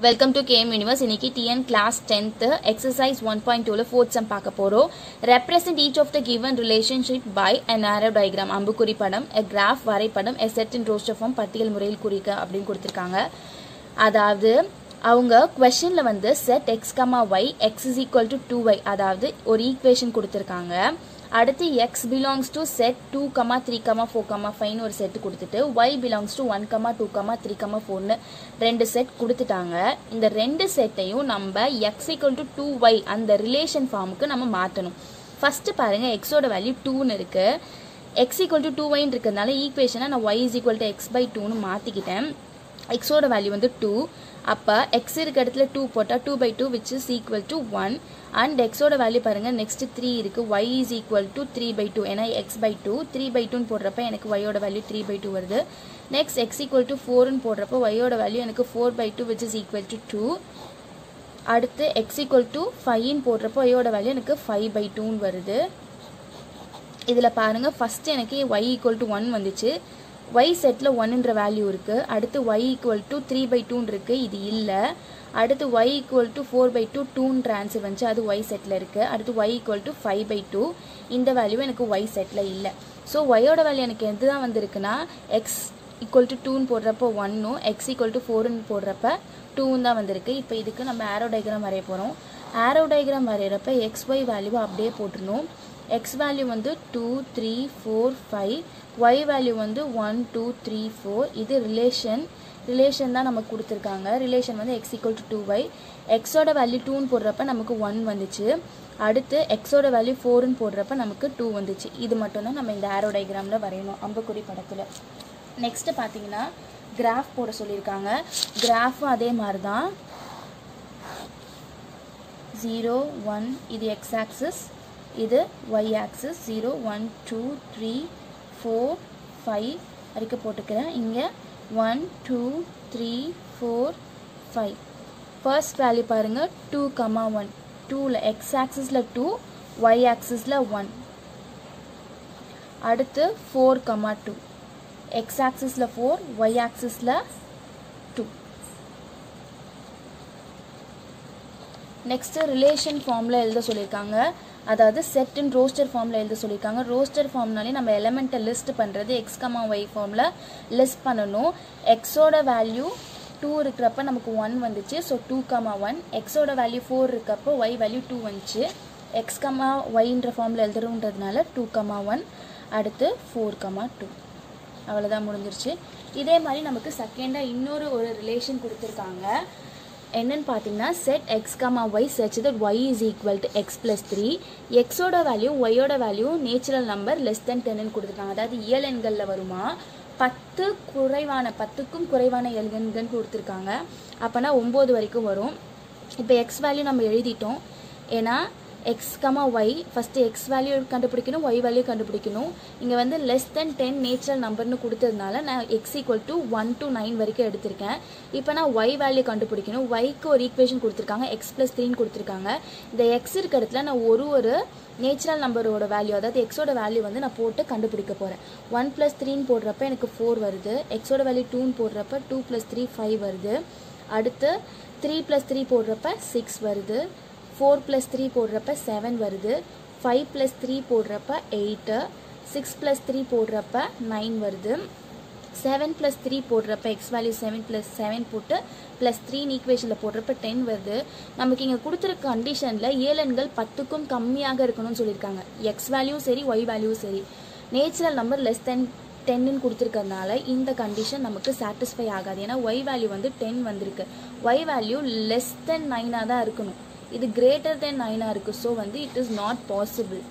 welcome to KM universe இன்னைக்கு TN class tenth exercise one point டூவில் fourth sum பார்க்க போகிறோம் represent each of the given relationship by an arrow diagram அம்புக்குறி படம் a graph வரைபடம் a set in roster form பட்டியல் முறையில் குறிக்க அப்படின்னு கொடுத்துருக்காங்க அதாவது அவங்க கொஷனில் வந்து set x comma y x is equal to two y அதாவது ஒரு ஈக்குவேஷன் கொடுத்துருக்காங்க அடுத்து x belongs to set two comma three comma four comma ஃபைவ்னு ஒரு செட் கொடுத்துட்டு y belongs to one comma two comma three comma ஃபோர்னு ரெண்டு set கொடுத்துட்டாங்க இந்த ரெண்டு செட்டையும் நம்ம x equal to two y அந்த ரிலேஷன் ஃபார்முக்கு நம்ம மாற்றணும் ஃபஸ்ட்டு பாருங்கள் எக்ஸோட வேல்யூ டூன்னு இருக்குது எக்ஸ் ஈக்குவல் டு டூ ஒய்ன்னு இருக்கிறதுனால ஈக்குவேஷனை நான் y is equal to x by டூன்னு மாற்றிக்கிட்டேன் எக்ஸோட வேல்யூ வந்து டூ அப்போ எக்ஸ் இருக்க இடத்துல டூ போட்டால் two by two which is equal to one and எக்ஸோட வேல்யூ பாருங்கள் நெக்ஸ்ட் த்ரீ இருக்குது y is equal to three by two ஏன்னா x by two three by டூன்னு போடுறப்ப எனக்கு ஒய்யோட வேல்யூ த்ரீ பை டூ வருது நெக்ஸ்ட் எக்ஸ் ஈக்குவல் டு ஃபோர்னு போடுறப்போ ஒய்யோட வேல்யூ எனக்கு four by two which is equal to two அடுத்து எக்ஸ் ஈக்குவல் டு ஃபைவ்னு போடுறப்போ ஒய்யோட வேல்யூ எனக்கு ஃபைவ் பை டூன்னு வருது இதில் பாருங்கள் ஃபஸ்ட்டு எனக்கு ஒய் ஈக்குவல் டு ஒன் வந்துச்சு ஒய் செட்டில் ஒன்னுன்ற வேல்யூ இருக்குது அடுத்து y equal to three by டூன்னு இருக்குது இது இல்லை அடுத்து y equal to four by two டூன்ற ஆன்சர் வந்துச்சு அது ஒய் செட்டில் இருக்குது அடுத்து y equal to five by two இந்த வேல்யூ எனக்கு ஒய் செட்டில் இல்லை ஸோ ஒய்யோட வேல்யூ எனக்கு எது தான் வந்திருக்குன்னா எக்ஸ் ஈக்குவல் டு டூன்னு போடுறப்போ ஒன்னும் எக்ஸ் ஈக்குவல் டு ஃபோர்னு போடுறப்ப டூன்னு தான் வந்திருக்கு இப்போ இதுக்கு நம்ம ஆரோ டயக்ராம் வரைய போகிறோம் ஆரோ டயக்ராம் வரைகிறப்ப எக்ஸ் ஒய் வேல்யூவை அப்படியே போட்டுருணும் எக்ஸ் வேல்யூ வந்து two three four five y value வந்து ஒன் டூ த்ரீ ஃபோர் இது ரிலேஷன் ரிலேஷன் தான் நமக்கு கொடுத்துருக்காங்க ரிலேஷன் வந்து x equal to two y எக்ஸோட வேல்யூ டூன்னு போடுறப்ப நமக்கு ஒன் வந்துச்சு அடுத்து எக்ஸோட வேல்யூ ஃபோர்னு போடுறப்ப நமக்கு டூ வந்துச்சு இது மட்டும்தான் நம்ம இந்த ஆரோ டயக்ராமில் வரையணும் அம்புக்குறி படத்தில் நெக்ஸ்ட்டு பார்த்தீங்கன்னா கிராஃப் போட சொல்லியிருக்காங்க கிராஃபும் அதே மாதிரி தான் ஜீரோ ஒன் இது எக்ஸ் ஆக்சிஸ் இது y axis zero one two three four five வரைக்கும் போட்டுக்கிறேன் இங்கே one two three four five first value பாருங்கள் டூ கமா ஒன் டூவில் எக்ஸ் ஆக்சிஸில் டூ ஒய் ஆக்சிஸில் ஒன் அடுத்து ஃபோர் கமா டூ எக்ஸ் ஆக்சிஸில் ஃபோர் ஒய் ஆக்சிஸில் டூ நெக்ஸ்ட்டு ரிலேஷன் ஃபார்மில் எழுத சொல்லியிருக்காங்க அதாவது செட் இன் ரோஸ்டர் ஃபார்மில் எழுத சொல்லியிருக்காங்க ரோஸ்டர் ஃபார்ம்னாலே நம்ம எலமெண்ட்டை லிஸ்ட் பண்ணுறது எக்ஸ் கமா ஒய் ஃபார்மில் லிஸ்ட் பண்ணணும் எக்ஸோட வேல்யூ டூ இருக்கிறப்ப நமக்கு ஒன் வந்துச்சு ஸோ டூ கமா ஒன் எக்ஸோட வேல்யூ ஃபோர் இருக்கப்போ ஒய் வேல்யூ டூ வந்துச்சு எக்ஸ் கமா ஒய்ன்ற ஃபார்மில் எழுதுறோன்றதுனால டூ கமா ஒன் அடுத்து ஃபோர் கமா டூ அவ்வளோதான் முடிஞ்சிருச்சு இதே மாதிரி நமக்கு செகண்டாக இன்னொரு ஒரு ரிலேஷன் கொடுத்துருக்காங்க என்னன்னு பார்த்தீங்கன்னா set x comma y such that y is equal to x plus three எக்ஸோட வேல்யூ ஒய்யோட value natural number less than டென்னு கொடுத்துருக்காங்க அதாவது இயல் எண்களில் வருமா பத்து குறைவான பத்துக்கும் குறைவான எண்கள் கொடுத்துருக்காங்க அப்போனா ஒம்பது வரைக்கும் வரும் இப்போ எக்ஸ் வேல்யூ நம்ம எழுதிட்டோம் ஏன்னா x comma y first x value கண்டுபிடிக்கணும் ஒய் வேல்யூ கண்டுபிடிக்கணும் இங்கே வந்து லெஸ் தென் டென் நேச்சுரல் நம்பர்னு கொடுத்ததுனால நான் x equal to one to nine வரைக்கும் எடுத்திருக்கேன் இப்போ நான் ஒய் வேல்யூ கண்டுபிடிக்கணும் ஒய்க்கு ஒரு ஈக்குவேஷன் கொடுத்துருக்காங்க எக்ஸ் ப்ளஸ் த்ரீன்னு கொடுத்துருக்காங்க இந்த எக்ஸ் இருக்க இடத்துல நான் ஒரு ஒரு நேச்சுரல் நம்பரோட வேல்யூ அதாவது எக்ஸோட வேல்யூ வந்து நான் போட்டு கண்டுபிடிக்க போகிறேன் ஒன் ப்ளஸ் த்ரீன்னு போடுறப்ப எனக்கு ஃபோர் வருது எக்ஸோட வேல்யூ டூன்னு போடுறப்ப டூ ப்ளஸ் த்ரீ ஃபைவ் வருது அடுத்து த்ரீ ப்ளஸ் த்ரீ போடுறப்ப சிக்ஸ் வருது ஃபோர் ப்ளஸ் த்ரீ போடுறப்ப செவன் வருது ஃபைவ் ப்ளஸ் த்ரீ போடுறப்ப எயிட்டு சிக்ஸ் ப்ளஸ் த்ரீ போடுறப்ப நைன் வருது செவன் ப்ளஸ் த்ரீ போடுறப்ப x value seven plus seven போட்டு ப்ளஸ் த்ரீன்னு ஈக்குவேஷனில் போடுறப்ப டென் வருது நமக்கு இங்கே கொடுத்துருக்க கண்டிஷனில் ஏழெண்கள் பத்துக்கும் கம்மியாக இருக்கணும்னு சொல்லியிருக்காங்க எக்ஸ் வேல்யூவும் சரி ஒய் வேல்யூவும் சரி நேச்சுரல் நம்பர் லெஸ் தென் டென்னு கொடுத்துருக்கறதுனால இந்த கண்டிஷன் நமக்கு சாட்டிஸ்ஃபை ஆகாது ஏன்னா ஒய் வேல்யூ வந்து டென் வந்திருக்கு ஒய் வேல்யூ லெஸ் தென் நைனாக தான் இருக்கணும் இது கிரேட்டர் தென் நைனாக இருக்குது ஸோ வந்து it is not possible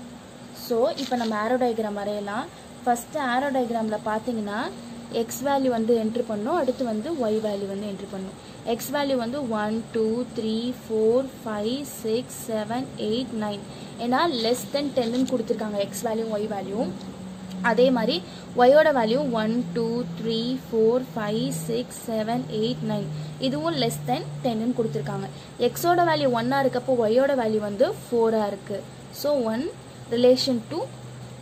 so இப்போ நம்ம ஆரோ டயக்ராம் வரையலாம் ஃபஸ்ட்டு ஆரோ டயக்ராமில் பார்த்தீங்கன்னா எக்ஸ் வேல்யூ வந்து என்ட்ரு பண்ணணும் அடுத்து வந்து ஒய் வேல்யூ வந்து என்ட்ரு பண்ணணும் எக்ஸ் வேல்யூ வந்து one two three four five six seven eight nine ஏன்னா லெஸ் தென் டென்னு கொடுத்துருக்காங்க எக்ஸ் வேல்யூ ஒய் வேல்யூ அதே மாதிரி ஒயோட value one two three four five six seven eight nine இதுவும் லெஸ் தென் டென்னு கொடுத்துருக்காங்க எக்ஸோட வேல்யூ ஒன்னாக இருக்கப்போ ஒயோட வேல்யூ வந்து ஃபோராக இருக்குது so one relation to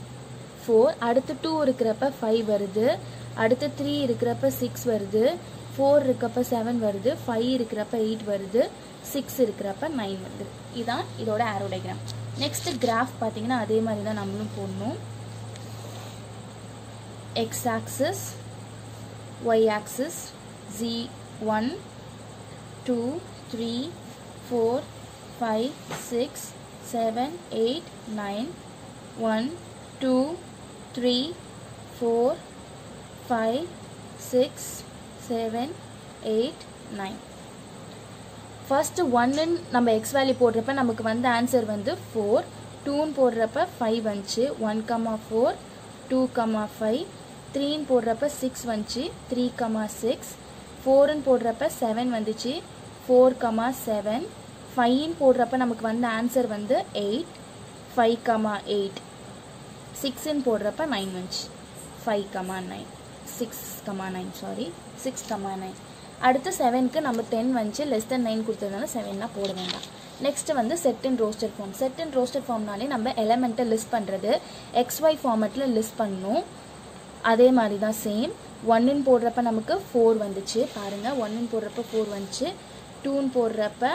four அடுத்து டூ இருக்கிறப்ப ஃபைவ் வருது அடுத்து த்ரீ இருக்கிறப்ப சிக்ஸ் வருது ஃபோர் இருக்கப்ப செவன் வருது ஃபைவ் இருக்கிறப்ப எயிட் வருது சிக்ஸ் இருக்கிறப்ப நைன் வருது இதான் இதோட ஆரோ டயக்ராம் நெக்ஸ்ட் கிராஃப் பார்த்தீங்கன்னா அதே மாதிரி தான் நம்மளும் போடணும் எக்ஸ் ஆக்சிஸ் ஒய் ஆக்சிஸ் ஜி one two three four five six seven eight nine one two three four five six seven eight nine first ஒன்னுன்னு நம்ம எக்ஸ் வேல்யூ போடுறப்ப நமக்கு வந்த ஆன்சர் வந்து ஃபோர் டூன்னு போடுறப்ப ஃபைவ் வந்துச்சு one comma four two comma five த்ரீன்னு போடுறப்ப சிக்ஸ் வந்துச்சு த்ரீ கமா சிக்ஸ் ஃபோருன்னு போடுறப்ப செவன் வந்துச்சு ஃபோர் கமா செவன் ஃபைவ்னு போடுறப்ப நமக்கு வந்த ஆன்சர் வந்து எயிட் ஃபைவ் கமா எயிட் சிக்ஸ்ன்னு போடுறப்ப நைன் வந்துச்சு five comma nine six comma nine sorry six comma nine அடுத்து செவனுக்கு நம்ம டென் வந்துச்சு லெஸ் தென் நைன் கொடுத்ததுனால செவன்லாம் போட வேண்டாம் நெக்ஸ்ட் வந்து set and roster form set and roster ஃபார்ம்னாலே நம்ம எலமெண்ட்டை லிஸ்ட் பண்ணுறது எக்ஸ்ஒய் ஃபார்மெட்டில் லிஸ்ட் பண்ணணும் அதே மாதிரி தான் சேம் ஒன்னுன்னு போடுறப்ப நமக்கு ஃபோர் வந்துச்சு பாருங்கள் ஒன்னுன்னு போடுறப்ப ஃபோர் வந்துச்சு டூன்னு போடுறப்ப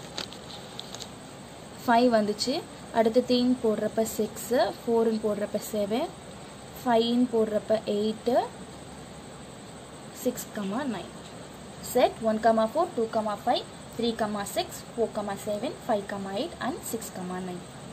ஃபைவ் வந்துச்சு அடுத்து த்ரீன்னு போடுறப்ப சிக்ஸு ஃபோருன்னு போடுறப்ப செவன் ஃபைவ்னு போடுறப்ப eight six comma nine set one comma four two comma five three comma six four comma seven five comma eight and six comma nine